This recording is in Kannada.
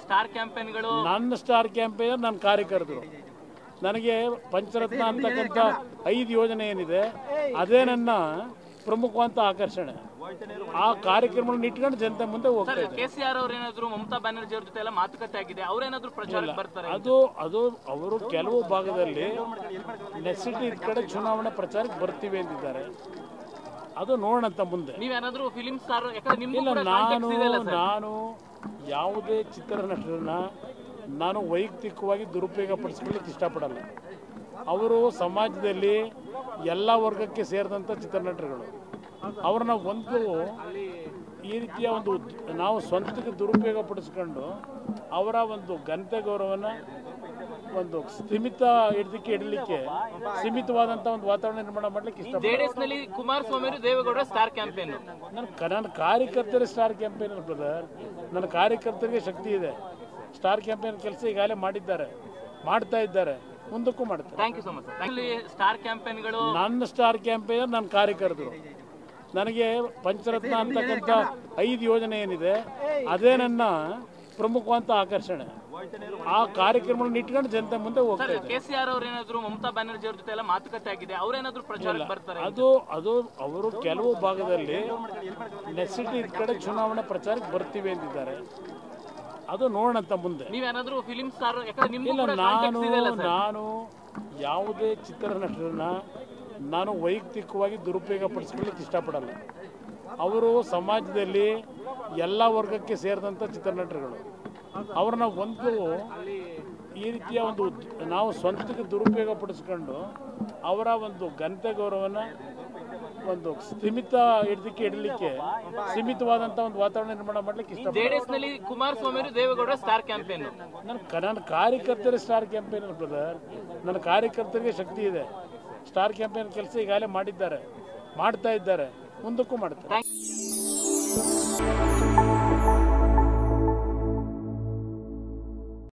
ಸ್ಟಾರ್ ಕ್ಯಾಂಪೇನ್ಗಳು ನನ್ನ ಸ್ಟಾರ್ ಕ್ಯಾಂಪೇನ್ ನನ್ನ ಕಾರ್ಯಕರ್ತರು ನನಗೆ ಪಂಚರತ್ನ ಅಂತಕ್ಕಂಥ ಐದು ಯೋಜನೆ ಏನಿದೆ ಅದೇ ನನ್ನ ಪ್ರಮುಖವಾದ ಆಕರ್ಷಣೆ ಆ ಕಾರ್ಯಕ್ರಮಗಳನ್ನ ಇಟ್ಕೊಂಡು ಜನತೆ ಮುಂದೆ ಹೋಗ್ತಾ ಇದ್ದಾರೆ ಕೆ ಸಿ ಆರ್ ಅವ್ರೇನಾದ್ರು ಮಮತಾ ಬ್ಯಾನರ್ಜಿ ಅವ್ರ ಜೊತೆ ಎಲ್ಲ ಮಾತುಕತೆ ಆಗಿದೆ ಅವ್ರೇನಾದ್ರು ಪ್ರಚಾರಕ್ಕೆ ಬರ್ತಾರೆ ಅದು ಅದು ಅವರು ಕೆಲವು ಭಾಗದಲ್ಲಿ ನೆಸಿಟಿ ಕಡೆ ಚುನಾವಣೆ ಪ್ರಚಾರಕ್ಕೆ ಬರ್ತೀವಿ ಅಂತಿದ್ದಾರೆ ಅದು ನೋಡೋಣಂತ ಮುಂದೆ ನೀವೇನಾದ್ರೂ ಫಿಲಿಂ ಸ್ಟಾರ್ ಯಾಕಂದ್ರೆ ನಿಮ್ಗೂ ಇಲ್ಲ ಕೂಡ ನಾನು contacts ಇದೆಯಲ್ಲ ಸರ್ ನಾನು ಯಾವುದೇ ಚಿತ್ರನಟರನ್ನ ನಾನು ವೈಯಕ್ತಿಕವಾಗಿ ದುರುಪಯೋಗ ಪಡಿಸ್ಕೊಳ್ಳಿಕ್ಕೆ ಇಷ್ಟಪಡಲ್ಲ ಅವರು ಸಮಾಜದಲ್ಲಿ ಎಲ್ಲ ವರ್ಗಕ್ಕೆ ಸೇರಿದಂಥ ಚಿತ್ರನಟರುಗಳು ಅವ್ರನ್ನ ಒಂದು ಈ ರೀತಿಯ ಒಂದು ಉದ್- ನಾವು ಸ್ವಂತಕ್ಕೆ ದುರುಪಯೋಗ ಪಡಿಸ್ಕೊಂಡು ಅವರ ಒಂದು ಘನತೆ ಗೌರವನ ಒಂದು ಸೀಮಿತ ಹಿಡಿದಕ್ಕೆ ಇಡಲಿಕ್ಕೆ ಸೀಮಿತವಾದಂಥ ಒಂದು ವಾತಾವರಣ ನಿರ್ಮಾಣ ಮಾಡ್ಲಿಕ್ಕೆ ಇಷ್ಟ ಜೆಡಿಎಸ್ ನಲ್ಲಿ ಕುಮಾರಸ್ವಾಮಿ ಅವರು ದೇವೇಗೌಡ ಸ್ಟಾರ್ ಕ್ಯಾಂಪೇನ್ ನನ್ನ ಕ- ನನ್ನ ಕಾರ್ಯಕರ್ತರ ಸ್ಟಾರ್ ಕ್ಯಾಂಪೇನ್ ಬ್ರದರ್ ನನ್ನ ಕಾರ್ಯಕರ್ತರಿಗೆ ಶಕ್ತಿ ಇದೆ ಸ್ಟಾರ್ ಕ್ಯಾಂಪೇನ್ ಕೆಲಸ ಈಗಾಗಲೇ ಮಾಡಿದ್ದಾರೆ ಮಾಡ್ತಾ ಇದ್ದಾರೆ ಮುಂದಕ್ಕೂ ಮಾಡ್ತಾರೆ ಥ್ಯಾಂಕ್ ಯು ಸೊ ಮಚ್ ಅಲ್ಲಿ ಸ್ಟಾರ್ ಕ್ಯಾಂಪೇನ್ಗಳು ನನ್ನ ಸ್ಟಾರ್ ಕ್ಯಾಂಪೇನ್ ನನ್ನ ಕಾರ್ಯಕರ್ತರು ನನಗೆ ಪಂಚರತ್ನ ಅಂತಕ್ಕಂಥ ಐದು ಯೋಜನೆ ಏನಿದೆ ಅದೇ ನನ್ನ ಪ್ರಮುಖವಾದ ಆಕರ್ಷಣೆ ಆ ಕಾರ್ಯಕ್ರಮಗಳನ್ನ ಇಟ್ಕೊಂಡು ಜನತೆ ಮುಂದೆ ಹೋಗ್ತಾ ಇದ್ದಾರೆ ಕೆ ಸಿ ಆರ್ ಅವ್ರೇನಾದ್ರು ಮಮತಾ ಬ್ಯಾನರ್ಜಿ ಅವ್ರ ಜೊತೆ ಎಲ್ಲ ಮಾತುಕತೆ ಆಗಿದೆ ಅವ್ರೇನಾದ್ರು ಪ್ರಚಾರಕ್ಕೆ ಬರ್ತಾರೆ ಅದು ಅದು ಅವರು ಕೆಲವು ಭಾಗದಲ್ಲಿ ನೆಸಿಟಿ ಕಡೆ ಚುನಾವಣೆ ಪ್ರಚಾರಕ್ಕೆ ಬರ್ತೀವಿ ಅಂತಿದ್ದಾರೆ ಅದು ನೋಡೋಣಂತ ಮುಂದೆ ನೀವೇನಾದ್ರೂ ಫಿಲಿಂ ಸ್ಟಾರ್ ಯಾಕಂದ್ರೆ ನಿಮ್ಗೂ ಇಲ್ಲ ಕೂಡ ನಾನು contacts ಇದೆಯಲ್ಲ ಸರ್ ನಾನು ಯಾವುದೇ ಚಿತ್ರನಟರನ್ನ ನಾನು ವೈಯಕ್ತಿಕವಾಗಿ ದುರುಪಯೋಗ ಪಡಿಸ್ಕೊಳ್ಳಿಕ್ಕೆ ಇಷ್ಟಪಡಲ್ಲ ಅವರು ಸಮಾಜದಲ್ಲಿ ಎಲ್ಲ ವರ್ಗಕ್ಕೆ ಸೇರಿದಂಥ ಚಿತ್ರನಟರುಗಳು ಅವ್ರನ್ನ ಒಂದು ಈ ರೀತಿಯ ಒಂದು ಉದ್- ನಾವು ಸ್ವಂತಕ್ಕೆ ದುರುಪಯೋಗ ಪಡಿಸ್ಕೊಂಡು ಅವರ ಒಂದು ಘನತೆ ಗೌರವನ ಒಂದು ಸೀಮಿತ ಹಿಡಿದಕ್ಕೆ ಇಡಲಿಕ್ಕೆ ಸೀಮಿತವಾದಂಥ ಒಂದು ವಾತಾವರಣ ನಿರ್ಮಾಣ ಮಾಡ್ಲಿಕ್ಕೆ ಇಷ್ಟ ಜೆಡಿಎಸ್ ನಲ್ಲಿ ಕುಮಾರಸ್ವಾಮಿ ಅವರು ದೇವೇಗೌಡ ಸ್ಟಾರ್ ಕ್ಯಾಂಪೇನ್ ನನ್ನ ಕ- ನನ್ನ ಕಾರ್ಯಕರ್ತರ ಸ್ಟಾರ್ ಕ್ಯಾಂಪೇನ್ ಬ್ರದರ್ ನನ್ನ ಕಾರ್ಯಕರ್ತರಿಗೆ ಶಕ್ತಿ ಇದೆ ಸ್ಟಾರ್ ಕ್ಯಾಂಪೇನ್ ಕೆಲಸ ಈಗಾಗಲೇ ಮಾಡಿದ್ದಾರೆ ಮಾಡ್ತಾ ಇದ್ದಾರೆ ಮುಂದಕ್ಕೂ ಮಾಡ್ತಾರೆ ಥ್ಯಾಂಕ್